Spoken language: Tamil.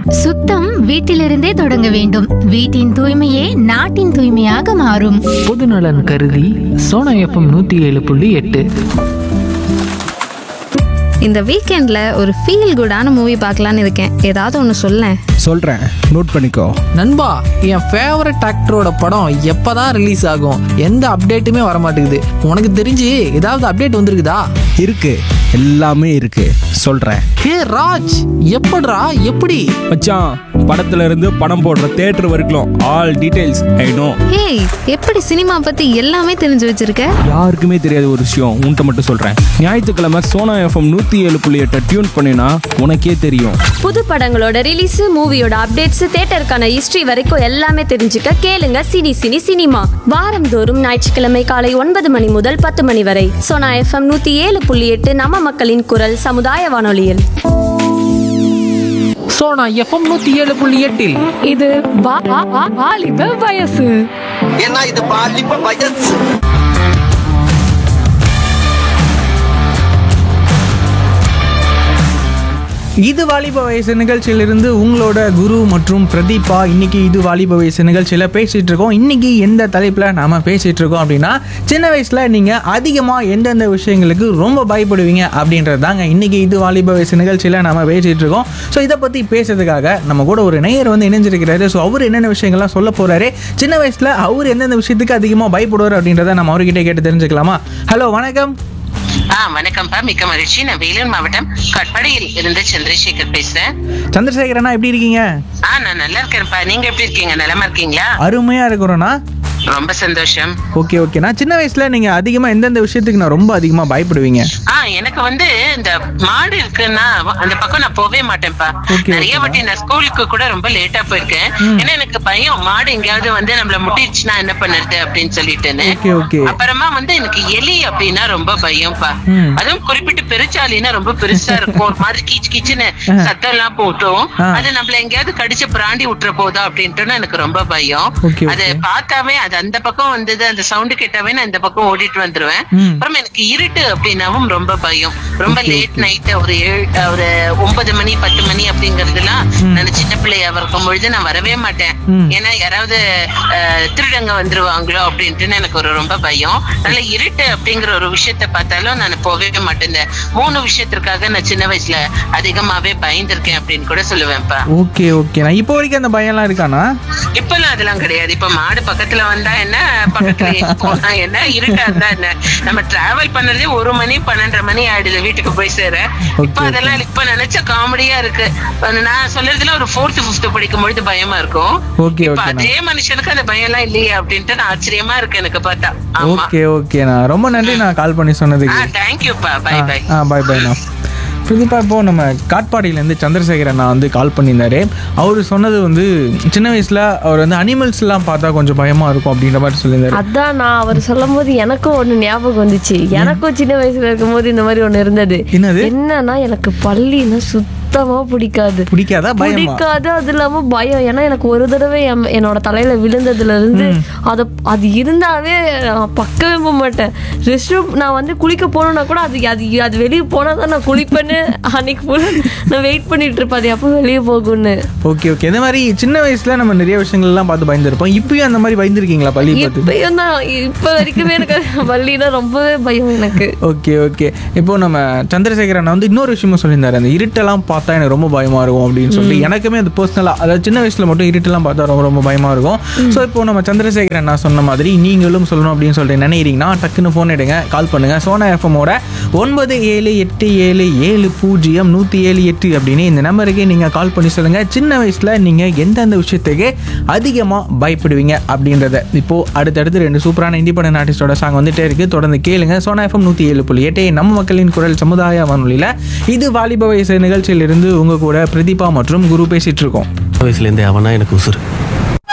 சுத்தம் வீட்டிலிருந்தே தொடங்க வேண்டும் வீட்டின் தூய்மையே நாட்டின் தூய்மையாக மாறும் பொதுநலன் கருதி சோனா எஃப்எம் நூற்றி ஏழு புள்ளி எட்டு இந்த வீக்கெண்ட்ல ஒரு ஃபீல் குடான மூவி பார்க்கலான்னு இருக்கேன் ஏதாவது ஒன்று சொல்லேன் சொல்கிறேன் நோட் பண்ணிக்கோ நண்பா என் ஃபேவரட் ஆக்டரோட படம் எப்பதான் ரிலீஸ் ஆகும் எந்த அப்டேட்டுமே வர மாட்டேங்குது உனக்கு தெரிஞ்சு ஏதாவது அப்டேட் வந்திருக்குதா இருக்கு எல்லாமே இருக்கு சொல்கிறேன் ஹே ராஜ் எப்படிடா எப்படி மச்சான் படத்துல இருந்து படம் போடுற தேட்டர் வரைக்கும் ஆல் டீடைல்ஸ் ஐ நோ ஏய் எப்படி சினிமா பத்தி எல்லாமே தெரிஞ்சு வச்சிருக்க யாருக்குமே தெரியாத ஒரு விஷயம் உன்கிட்ட மட்டும் சொல்கிறேன் ஞாயிற்றுக்கிழமை சோனா எஃப்எம் நூற்றி ஏழு புள்ளி எட்டை டியூன் பண்ணினா உனக்கே தெரியும் புது படங்களோட ரிலீஸ் மூவியோட அப்டேட்ஸ் தேட்டருக்கான ஹிஸ்டரி வரைக்கும் எல்லாமே தெரிஞ்சுக்க கேளுங்க சினி சினி சினிமா வாரந்தோறும் ஞாயிற்றுக்கிழமை காலை ஒன்பது மணி முதல் பத்து மணி வரை சோனா எஃப்எம் நூத்தி ஏழு புள்ளி எட்டு நம்ம மக்களின் குரல் சமுதாய வானொலியில் சோனா எஃப்எம் நூற்றி ஏழு புள்ளி எட்டில் இது வா- வா- வா- வாலிப வயசு ஏன்னா இது பாலிப்ப வயசு இது வாலிப வயசு நிகழ்ச்சியிலிருந்து உங்களோட குரு மற்றும் பிரதீபா இன்னைக்கு இது வாலிப வயசு நிகழ்ச்சியில் பேசிட்டு இருக்கோம் இன்னைக்கு எந்த தலைப்பில் நாம பேசிட்டு இருக்கோம் அப்படின்னா சின்ன வயசுல நீங்க அதிகமாக எந்தெந்த விஷயங்களுக்கு ரொம்ப பயப்படுவீங்க அப்படின்றது தாங்க இன்னைக்கு இது வாலிப வயசு நிகழ்ச்சியில் நாம பேசிட்டு இருக்கோம் ஸோ இதை பத்தி பேசுறதுக்காக நம்ம கூட ஒரு நேயர் வந்து இணைஞ்சிருக்கிறாரு ஸோ அவர் என்னென்ன விஷயங்கள்லாம் சொல்ல போறாரு சின்ன வயசுல அவர் எந்தெந்த விஷயத்துக்கு அதிகமாக பயப்படுவார் அப்படின்றத நம்ம அவர்கிட்ட கேட்டு தெரிஞ்சுக்கலாமா ஹலோ வணக்கம் ஆ வணக்கம்ப்பா மிக்க மகிழ்ச்சி நான் வேலூர் மாவட்டம் கட்படியில் இருந்து சந்திரசேகர் பேசுறேன் சந்திரசேகரனா எப்படி இருக்கீங்க ஆ நான் நல்லா இருக்கேன்ப்பா நீங்க எப்படி இருக்கீங்க நலமா இருக்கீங்களா அருமையா இருக்கிறோண்ணா ரொம்ப சந்தோஷம் ஓகே ஓகேண்ணா சின்ன வயசுல நீங்க அதிகமா எந்தெந்த விஷயத்துக்கு நான் ரொம்ப அதிகமா பயப்படுவீங்க ஆ எனக்கு வந்து இந்த மாடு இருக்குன்னா அந்த பக்கம் நான் போவே மாட்டேன்ப்பா Okay, நிறைய okay. வாட்டி நான் ஸ்கூலுக்கு கூட ரொம்ப லேட்டா போயிருக்கேன் ஏன்னா எனக்கு பயம் மாடு எங்கேயாவது வந்து நம்மள முட்டிடுச்சுன்னா என்ன பண்ணுறது அப்படின்னு சொல்லிட்டுன்னு Okay, okay. அப்புறமா வந்து எனக்கு எலி அப்படின்னா ரொம்ப பயம்ப்பா ம். அதுவும் குறிப்பிட்டு பெருச்சாலினா ரொம்ப பெருசா இருக்கும் ஒரு மாதிரி கீச்சு கீச்சுன்னு சத்தம் எல்லாம் போட்டும் ஆ. அது நம்மள எங்கேயாவது கடிச்சு பிராண்டி விட்டுற போதா அப்படின்ட்டு எனக்கு ரொம்ப பயம் Okay, அது okay. பார்த்தாவே அது அந்த பக்கம் வந்தது அந்த சவுண்டு கேட்டாவே நான் இந்த பக்கம் ஓடிட்டு வந்துருவேன் ம். அப்புறம் எனக்கு இருட்டு அப்படின்னாவும் ரொம்ப பயம் ரொம்ப லேட் நைட் ஒரு ஏழு ஒரு ஒன்பது மணி பத்து மணி அப்படிங்கறதுலாம் நான் சின்ன பிள்ளையா இருக்கும் பொழுது நான் வரவே மாட்டேன் ம். ஏன்னா யாராவது அஹ், திருடங்க வந்துருவாங்களோ அப்படின்ட்டு எனக்கு ஒரு ரொம்ப பயம் அதனால இருட்டு அப்படிங்கிற ஒரு விஷயத்த பார்த்தாலும் நான் போகவே மாட்டேன் இந்த மூணு விஷயத்திற்காக நான் சின்ன வயசுல அதிகமாவே பயந்திருக்கேன் அப்படின்னு கூட சொல்லுவேன்ப்பா ஓகே ஓகேண்ணா இப்போ வரைக்கும் அந்த பயம்லாம் இருக்காண்ணா இப்பெல்லாம் அதெல்லாம் கிடையாது இப்ப மாடு பக்கத்துல வந்தா என்ன பக்கத்துல எங்க போனா என்ன இருட்டா இருந்தா என்ன நம்ம டிராவல் பண்ணறதே ஒரு மணி பன்னெண்டரை மணி ஆயிடுது வீட்டுக்கு போய் சேர இப்ப அதெல்லாம் இப்ப நினைச்ச காமெடியா இருக்கு இப்ப நான் சொல்றதுல ஒரு ஃபோர்த் ஃபிஃப்த் படிக்கும் பொழுது பயமா இருக்கும் Okay, இப்ப okay, அதே மனுஷனுக்கு அந்த பயம் எல்லாம் இல்லையே அப்படின்ட்டு நான் ஆச்சரியமா இருக்கு எனக்கு பார்த்தா ஆமா ஓகே ஓகேண்ணா ரொம்ப நன்றி நான் கால் பண்ணி ஆ சொன்னதுக்கு தேங்க்யூப்பா பை பை ஆ பாய் பாய்ண்ணா பிரதீபா இப்போ நம்ம காட்பாடியிலேருந்து சந்திரசேகரன் நான் வந்து கால் பண்ணியிருந்தாரு அவர் சொன்னது வந்து சின்ன வயசுல அவர் வந்து அனிமல்ஸ்லாம் பார்த்தா கொஞ்சம் பயமா இருக்கும் அப்படின்ற மாதிரி சொல்லியிருந்தாரு அதான் நான் அவர் சொல்லும் போது எனக்கும் ஒண்ணு ஞாபகம் வந்துச்சு எனக்கும் சின்ன வயசுல இருக்கும்போது இந்த மாதிரி ஒண்ணு இருந்தது என்னது? என்னன்னா எனக்கு பள்ளின்னா சுத்தமா பிடிக்காது பிடிக்காதா பயமா பிடிக்காது அது இல்லாம பயம் ஏன்னா எனக்கு ஒரு தடவை என் என்னோட தலையில விழுந்ததுல இருந்து அது அது இருந்தாவே நான் பக்கவே போக மாட்டேன் ரெஸ்ட் ரூம் நான் வந்து குளிக்க போனோம்னா கூட அது அது அது வெளியே போனா தான் நான் குளிப்பேன்னு அன்னைக்கு full நான் வெயிட் பண்ணிட்டு இருப்பேன் அது எப்போ வெளியே போகும்னு ஓகே ஓகே இந்த மாதிரி சின்ன வயசுல நம்ம நிறைய விஷயங்கள்லாம் பார்த்து பயந்துருப்போம் இப்பயும் அந்த மாதிரி பயந்துருக்கீங்களா பள்ளி பார்த்து இப்பயும் தான் இப்ப வரைக்குமே எனக்கு பள்ளினா ரொம்பவே பயம் எனக்கு ஓகே ஓகே இப்போ நம்ம சந்திரசேகரன் வந்து இன்னொரு விஷயமும் சொல்லியிருந்தாரு அந்த இருட்டெல்லாம் பார்த்தா எனக்கு ரொம்ப பயமா இருக்கும் அப்படின்னு சொல்லிட்டு எனக்குமே அது பர்சனலா அதாவது சின்ன வயசுல மட்டும் இருட்டெல்லாம் பார்த்தா ரொம்ப ரொம்ப பயமா இருக்கும் ஸோ இப்போ நம்ம சந்திரசேகரன் நான் சொன்ன மாதிரி நீங்களும் சொல்லணும் அப்படின்னு சொல்லிட்டு நினைக்கிறீங்கன்னா டக்குன்னு ஃபோன் எடுங்க கால் பண்ணுங்க சோனா எஃப்எம்மோட ஒன்பது ஏழு எட்டு ஏழு ஏழு பூஜ்ஜியம் நூற்றி ஏழு எட்டு அப்படின்னு இந்த நம்பருக்கு நீங்கள் கால் பண்ணி சொல்லுங்கள் சின்ன வயசில் நீங்கள் எந்தெந்த விஷயத்துக்கு அதிகமாக பயப்படுவீங்க அப்படின்றத இப்போது அடுத்தடுத்து ரெண்டு சூப்பரான இண்டிபெண்டன்ட் ஆர்டிஸ்டோட சாங் வந்துட்டே இருக்குது தொடர்ந்து கேளுங்க சோனா எஃப்எம் நூற்றி ஏழு புள்ளி எட்டு நம்ம மக்களின் குரல் சமுதாய வானொலியில் இது வாலிப வயசு நிகழ்ச்சியிலிருந்து உங்கள் கூட பிரதீபா மற்றும் குரு பேசிகிட்டு இருக்கோம் வயசுலேருந்தே அவனா எனக்கு உசுறு